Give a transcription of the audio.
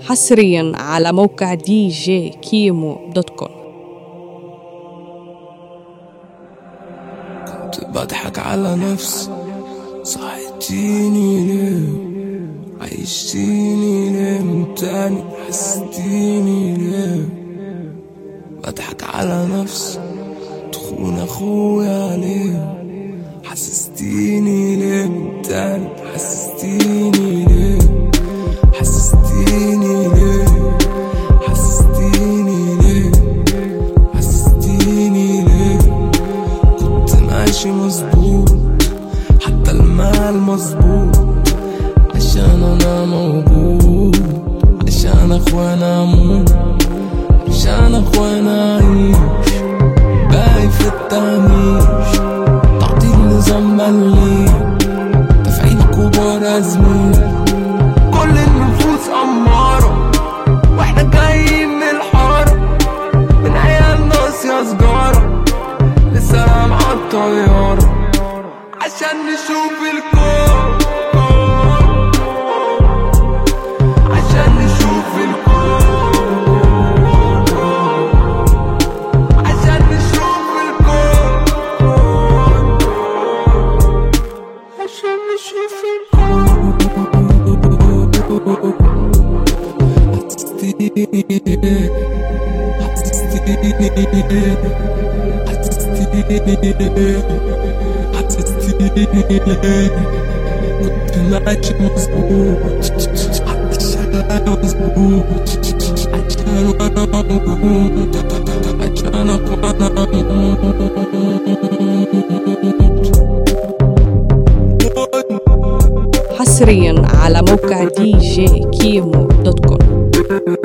حصريا على موقع دي جي كيمو دوت كوم كنت بضحك على نفسي صحيتيني ليه عيشتيني ليه من تاني حسيتيني ليه بضحك على نفسي تخون اخويا ليه حسستيني ليه من تاني حسستيني ليه حسستيني ليه حسستيني ليه حسستيني ليه كنت ماشي مظبوط حتى المال مظبوط عشان انا موجود عشان اخوانا اموت عشان اخوانا اعيش باقي في التهميش تعطيل نظام ملي تفعيل كبار زميل كل النفوس أمارة واحنا جايين من الحارة من عيال ناس يا سجارة لسه مع الطيارة عشان نشوف الكون عشان نشوف الكون عشان نشوف الكون عشان نشوف كنت ماشي مظبوط عشان مظبوط عشان وانا موجود عشان وانا حصريا على موقع دي جي كيمو دوت كوم